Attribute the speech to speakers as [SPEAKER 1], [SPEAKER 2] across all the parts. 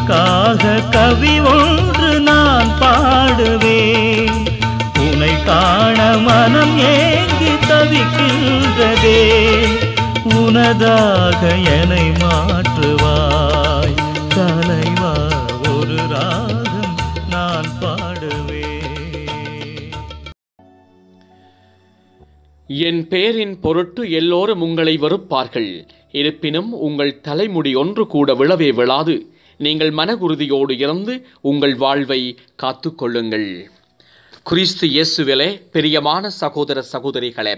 [SPEAKER 1] உனக்காக கவி ஒன்று நான் பாடுவேன் உனை காண மனம் ஏங்கி தவிக்கின்றதே உனதாக என்னை மாற்றுவாய் தலைவா ஒரு ராகம் நான் பாடுவேன்
[SPEAKER 2] என் பேரின் பொருட்டு எல்லோரும் உங்களை வெறுப்பார்கள் இருப்பினும் உங்கள் தலைமுடி ஒன்று கூட விழவே விழாது நீங்கள் மனகுருதியோடு இருந்து உங்கள் வாழ்வை காத்துக்கொள்ளுங்கள் கிறிஸ்து இயேசுவிலே பிரியமான சகோதர சகோதரிகளே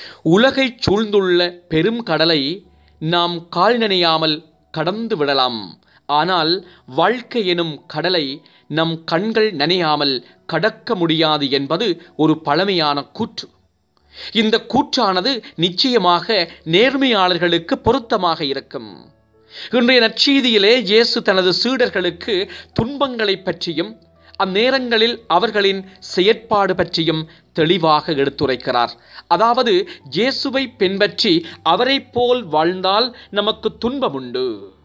[SPEAKER 2] உலகைச் சூழ்ந்துள்ள பெரும் கடலை நாம் கால் நனையாமல் கடந்து விடலாம் ஆனால் வாழ்க்கை எனும் கடலை நம் கண்கள் நனையாமல் கடக்க முடியாது என்பது ஒரு பழமையான கூற்று இந்த கூற்றானது நிச்சயமாக நேர்மையாளர்களுக்கு பொருத்தமாக இருக்கும் இன்றைய நற்செய்தியிலே இயேசு தனது சீடர்களுக்கு துன்பங்களைப் பற்றியும் அந்நேரங்களில் அவர்களின் செயற்பாடு பற்றியும் தெளிவாக எடுத்துரைக்கிறார் அதாவது இயேசுவை பின்பற்றி அவரைப் போல் வாழ்ந்தால் நமக்கு துன்பம் உண்டு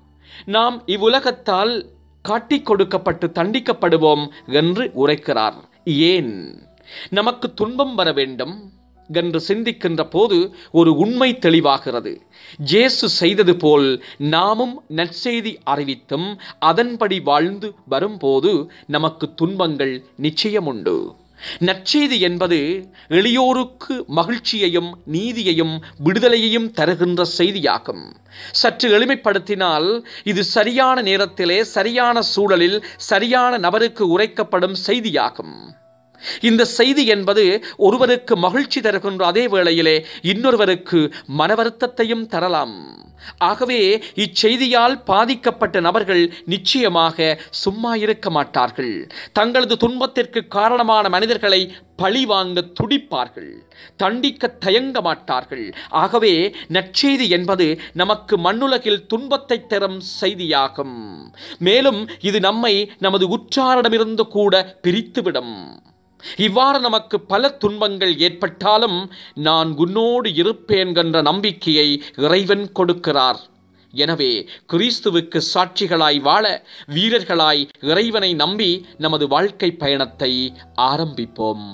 [SPEAKER 2] நாம் இவ்வுலகத்தால் காட்டிக் கொடுக்கப்பட்டு தண்டிக்கப்படுவோம் என்று உரைக்கிறார் ஏன் நமக்கு துன்பம் வர வேண்டும் என்று சிந்திக்கின்ற போது ஒரு உண்மை தெளிவாகிறது ஜேசு செய்தது போல் நாமும் நற்செய்தி அறிவித்தும் அதன்படி வாழ்ந்து வரும்போது நமக்கு துன்பங்கள் நிச்சயம் உண்டு நற்செய்தி என்பது எளியோருக்கு மகிழ்ச்சியையும் நீதியையும் விடுதலையையும் தருகின்ற செய்தியாகும் சற்று எளிமைப்படுத்தினால் இது சரியான நேரத்திலே சரியான சூழலில் சரியான நபருக்கு உரைக்கப்படும் செய்தியாகும் இந்த செய்தி என்பது ஒருவருக்கு மகிழ்ச்சி தருகின்ற அதே வேளையிலே இன்னொருவருக்கு மன வருத்தத்தையும் தரலாம் ஆகவே இச்செய்தியால் பாதிக்கப்பட்ட நபர்கள் நிச்சயமாக சும்மா இருக்க மாட்டார்கள் தங்களது துன்பத்திற்கு காரணமான மனிதர்களை பழி வாங்க துடிப்பார்கள் தண்டிக்க தயங்க மாட்டார்கள் ஆகவே நற்செய்தி என்பது நமக்கு மண்ணுலகில் துன்பத்தை தரும் செய்தியாகும் மேலும் இது நம்மை நமது உற்றாரிடமிருந்து கூட பிரித்துவிடும் இவ்வாறு நமக்கு பல துன்பங்கள் ஏற்பட்டாலும் நான் உன்னோடு இருப்பேன் என்ற நம்பிக்கையை இறைவன் கொடுக்கிறார் எனவே கிறிஸ்துவுக்கு சாட்சிகளாய் வாழ வீரர்களாய் இறைவனை நம்பி நமது வாழ்க்கை பயணத்தை ஆரம்பிப்போம்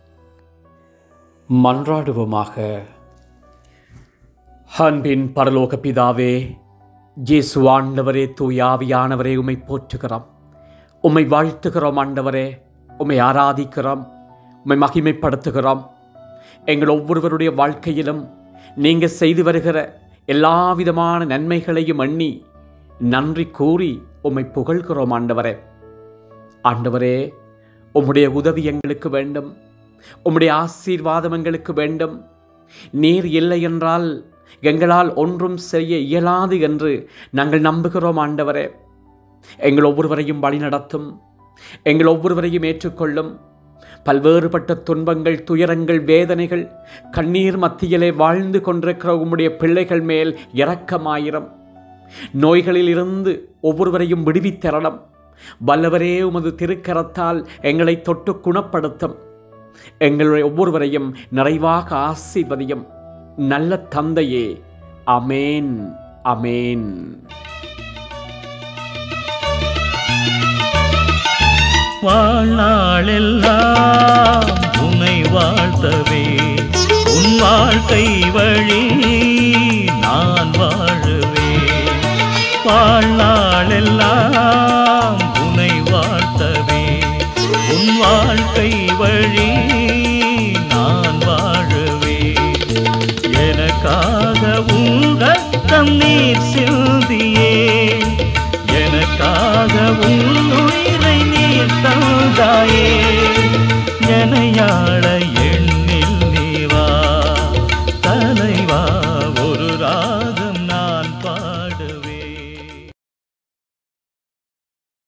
[SPEAKER 2] மன்றாடுவோமாக அன்பின் பரலோக பிதாவே ஜேசு ஆண்டவரே தூயாவியானவரே உம்மை போற்றுகிறோம் உம்மை வாழ்த்துகிறோம் ஆண்டவரே உம்மை ஆராதிக்கிறோம் உம்மை மகிமைப்படுத்துகிறோம் எங்கள் ஒவ்வொருவருடைய வாழ்க்கையிலும் நீங்கள் செய்து வருகிற எல்லா விதமான நன்மைகளையும் எண்ணி நன்றி கூறி உம்மை புகழ்கிறோம் ஆண்டவரே ஆண்டவரே உம்முடைய உதவி எங்களுக்கு வேண்டும் உம்முடைய ஆசீர்வாதம் எங்களுக்கு வேண்டும் நீர் இல்லை என்றால் எங்களால் ஒன்றும் செய்ய இயலாது என்று நாங்கள் நம்புகிறோம் ஆண்டவரே எங்கள் ஒவ்வொருவரையும் வழிநடத்தும் எங்கள் ஒவ்வொருவரையும் ஏற்றுக்கொள்ளும் பல்வேறுபட்ட துன்பங்கள் துயரங்கள் வேதனைகள் கண்ணீர் மத்தியிலே வாழ்ந்து கொண்டிருக்கிற உம்முடைய பிள்ளைகள் மேல் இரக்கமாயிரம் நோய்களில் இருந்து ஒவ்வொருவரையும் விடுவித்தரணும் வல்லவரே உமது திருக்கரத்தால் எங்களை தொட்டு குணப்படுத்தும் எங்களுடைய ஒவ்வொருவரையும் நிறைவாக ஆசீர்வதியும் நல்ல தந்தையே அமேன் அமேன்
[SPEAKER 1] வாழ்நாளெல்லாம் உன்னை வாழ்த்தவே உன் வாழ்க்கை வழி நான் வாழுவேன் வாழ்நாளெல்லாம் உன்னை வாழ்த்தவே உன் வாழ்க்கை வழி நான் வாழுவேன் எனக்காக உன் ரத்தம் நீர் சிந்தியே எனக்காக உன்